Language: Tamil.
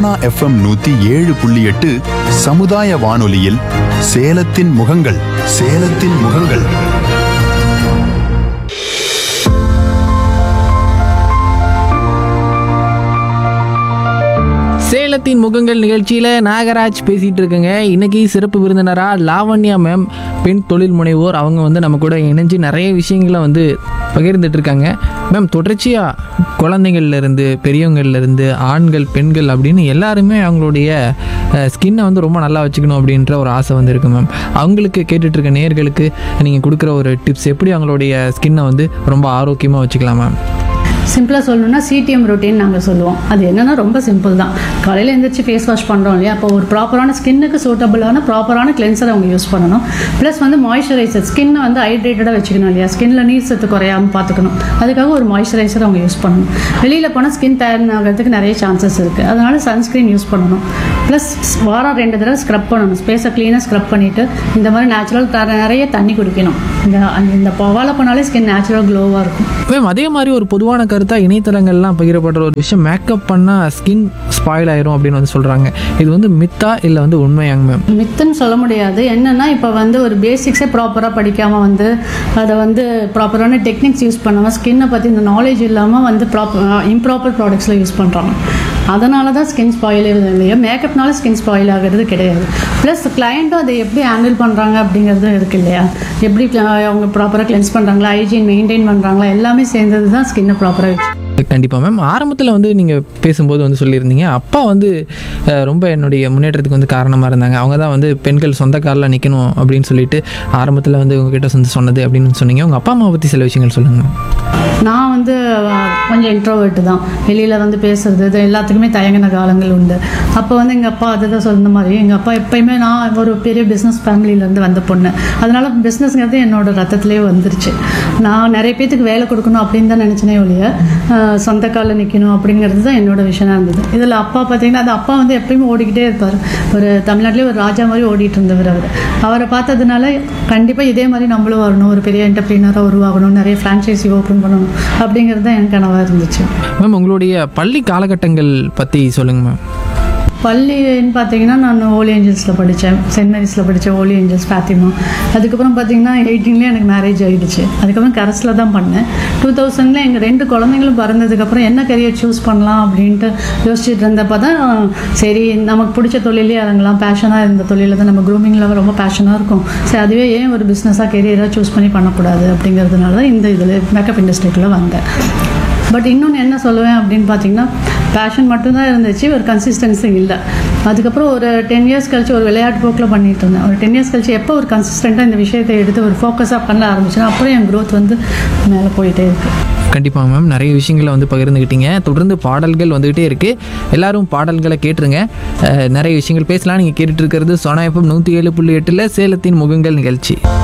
சோனா எஃப்எம் நூத்தி ஏழு புள்ளி எட்டு சமுதாய வானொலியில் சேலத்தின் முகங்கள் சேலத்தின் முகங்கள் சேலத்தின் முகங்கள் நிகழ்ச்சியில் நாகராஜ் பேசிகிட்டு இருக்கேங்க இன்னைக்கு சிறப்பு விருந்தினராக லாவண்யா மேம் பெண் தொழில் முனைவோர் அவங்க வந்து நம்ம கூட இணைஞ்சு நிறைய விஷயங்களை வந்து பகிர்ந்துட்டு இருக்காங்க மேம் தொடர்ச்சியாக குழந்தைங்கள்லேருந்து பெரியவங்கள்லேருந்து ஆண்கள் பெண்கள் அப்படின்னு எல்லாருமே அவங்களுடைய ஸ்கின்னை வந்து ரொம்ப நல்லா வச்சுக்கணும் அப்படின்ற ஒரு ஆசை வந்து இருக்கு மேம் அவங்களுக்கு கேட்டுட்டு இருக்க நேர்களுக்கு நீங்கள் கொடுக்குற ஒரு டிப்ஸ் எப்படி அவங்களுடைய ஸ்கின்னை வந்து ரொம்ப ஆரோக்கியமாக வச்சுக்கலாம் மேம் சிம்பிளாக சொல்லணும்னா சிடிஎம் ரொட்டீன் நாங்கள் சொல்லுவோம் அது என்னன்னா ரொம்ப சிம்பிள் தான் காலையில் எழுந்திரிச்சு ஃபேஸ் வாஷ் பண்ணுறோம் இல்லையா அப்போ ஒரு ப்ராப்பரான ஸ்கின்னுக்கு சூட்டபிளான ப்ராப்பரான கிளென்சர் அவங்க யூஸ் பண்ணணும் ப்ளஸ் வந்து மாய்ஸ்சரைசர் ஸ்கின்னை வந்து ஹைட்ரேட்டடாக வச்சுக்கணும் இல்லையா ஸ்கின்ல நீர் சத்து குறையாமல் பார்த்துக்கணும் அதுக்காக ஒரு மாய்ஸ்சரைசர் அவங்க யூஸ் பண்ணணும் வெளியில் போனால் ஸ்கின் டேன் ஆகிறதுக்கு நிறைய சான்சஸ் இருக்குது அதனால சன்ஸ்க்ரீன் யூஸ் பண்ணணும் ப்ளஸ் வாரம் ரெண்டு தடவை ஸ்க்ரப் பண்ணணும் ஸ்பேஸை க்ளீனாக ஸ்க்ரப் பண்ணிவிட்டு இந்த மாதிரி நேச்சுரல் நிறைய தண்ணி குடிக்கணும் இந்த இந்த பவாலை போனாலே ஸ்கின் நேச்சுரல் க்ளோவாக இருக்கும் மேம் அதே மாதிரி ஒரு பொதுவான கருத்தாக இணையதளங்கள்லாம் பகிரப்படுற ஒரு விஷயம் மேக்கப் பண்ணால் ஸ்கின் ஸ்பாயில் ஆயிரும் அப்படின்னு வந்து சொல்கிறாங்க இது வந்து மித்தா இல்லை வந்து உண்மையாங்க மேம் மித்துன்னு சொல்ல முடியாது என்னன்னா இப்போ வந்து ஒரு பேசிக்ஸே ப்ராப்பராக படிக்காமல் வந்து அதை வந்து ப்ராப்பரான டெக்னிக்ஸ் யூஸ் பண்ணாமல் ஸ்கின்னை பற்றி இந்த நாலேஜ் இல்லாமல் வந்து ப்ராப்பர் இம்ப்ராப்பர் ப்ராடக்ட்ஸில் யூஸ் பண்ணுறாங்க அதனால தான் ஸ்கின் ஸ்பாயில் இல்லையா மேக்கப்னால ஸ்கின் ஸ்பாயில் ஆகிறது கிடையாது ப்ளஸ் கிளையண்ட்டும் அதை எப்படி ஹேண்டில் பண்ணுறாங்க அப்படிங்கிறது இருக்கு இல்லையா எப்படி cl- அவங்க ப்ராப்பராக கிளென்ஸ் பண்ணுறாங்களா ஹைஜீன் மெயின்டைன் பண்ணுறாங்களா எல்லாமே சேர்ந்தது தான் ஸ்கின்னை ப்ராப்பராக வச்சு கண்டிப்பாக மேம் ஆரம்பத்தில் வந்து நீங்கள் பேசும்போது வந்து சொல்லியிருந்தீங்க அப்பா வந்து அஹ், ரொம்ப என்னுடைய முன்னேற்றத்துக்கு வந்து காரணமாக இருந்தாங்க அவங்க தான் வந்து பெண்கள் சொந்த காலில் நிற்கணும் அப்படின்னு சொல்லிட்டு ஆரம்பத்தில் வந்து உங்ககிட்ட வந்து சொன்னது அப்படின்னு சொன்னீங்க உங்கள் அப்பா அம்மாவை பற்றி சில விஷயங்கள் சொல்லுங்கள் நான் வந்து அஹ், கொஞ்சம் இன்ட்ரோவர்ட்டு தான் வெளியில் வந்து பேசுறது இது எல்லாத்துக்குமே தயங்கின காலங்கள் உண்டு அப்போ வந்து எங்கள் அப்பா அதுதான் சொன்ன மாதிரி எங்கள் அப்பா எப்பயுமே நான் ஒரு பெரிய பிஸ்னஸ் ஃபேமிலியிலேருந்து வந்த பொண்ணு அதனால பிஸ்னஸ்ங்கிறது என்னோட ரத்தத்திலே வந்துருச்சு நான் நிறைய பேத்துக்கு வேலை கொடுக்கணும் அப்படின்னு தான் நினச்சினே ஒழிய அஹ், சொந்த காலில் நிற்கணும் அப்படிங்கிறது தான் என்னோட விஷயமா இருந்தது இதில் அப்பா பார்த்தீங்கன்னா அது அப்பா வந்து எப்பயுமே ஓடிக்கிட்டே இருப்பார் ஒரு தமிழ்நாட்டிலே ஒரு ராஜா மாதிரி ஓடிட்டு இருந்தவர் அவர் அவரை பார்த்ததுனால கண்டிப்பாக இதே மாதிரி நம்மளும் வரணும் ஒரு பெரிய என்டர்பிரினராக உருவாகணும் நிறைய ஃப்ரான்ச்சைசி ஓப்பன் பண்ணணும் அப்படிங்கிறது தான் என் கனவாக இருந்துச்சு மேம் உங்களுடைய பள்ளி காலகட்டங்கள் பற்றி சொல்லுங்கள் மேம் பள்ளின்னு பார்த்தீங்கன்னா நான் ஓலி ஏஞ்சல்ஸில் படித்தேன் சென்ட் மேரிஸில் படித்தேன் ஓலி ஏஞ்சல்ஸ் ஃபாத்திமா அதுக்கப்புறம் பார்த்தீங்கன்னா எயிட்டீன்லேயே எனக்கு மேரேஜ் ஆகிடுச்சு அதுக்கப்புறம் கரஸில் தான் பண்ணேன் டூ தௌசண்டில் எங்கள் ரெண்டு குழந்தைங்களும் பிறந்ததுக்கப்புறம் என்ன கரியர் சூஸ் பண்ணலாம் அப்படின்ட்டு யோசிச்சுட்டு இருந்தப்போ தான் சரி நமக்கு பிடிச்ச தொழிலே இறங்கலாம் பேஷனாக இருந்த தொழிலில் தான் நம்ம க்ரூமிங்கில் ரொம்ப பேஷனாக இருக்கும் சரி அதுவே ஏன் ஒரு பிஸ்னஸாக கெரியராக சூஸ் பண்ணி பண்ணக்கூடாது அப்படிங்கிறதுனால தான் இந்த இதில் மேக்கப் இண்டஸ்ட்ரிக்குள்ளே வந்தேன் பட் இன்னொன்று என்ன சொல்லுவேன் அப்படின்னு பார்த்தீங்கன்னா பேஷன் மட்டும்தான் இருந்துச்சு ஒரு கன்சிஸ்டன்சி இல்லை அதுக்கப்புறம் ஒரு டென் இயர்ஸ் கழிச்சு ஒரு விளையாட்டு போக்கில் பண்ணிட்டு இருந்தேன் ஒரு டென் இயர்ஸ் கழிச்சு எப்போ ஒரு கன்சிஸ்டண்ட்டாக இந்த விஷயத்தை எடுத்து ஒரு ஃபோக்கஸாக பண்ண ஆரம்பிச்சேன்னா அப்புறம் என் growth வந்து மேலே போயிட்டே இருக்கு கண்டிப்பாக மேம் நிறைய விஷயங்களை வந்து பகிர்ந்துக்கிட்டீங்க தொடர்ந்து பாடல்கள் வந்துகிட்டே இருக்குது எல்லாரும் பாடல்களை கேட்டுருங்க அஹ், நிறைய விஷயங்கள் பேசலாம் நீங்கள் கேட்டுட்டு இருக்கிறது சோனா எஃப்எம் நூற்றி ஏழு புள்ளி எட்டில் சேலத்தின் முகங்கள் நிகழ்ச்சி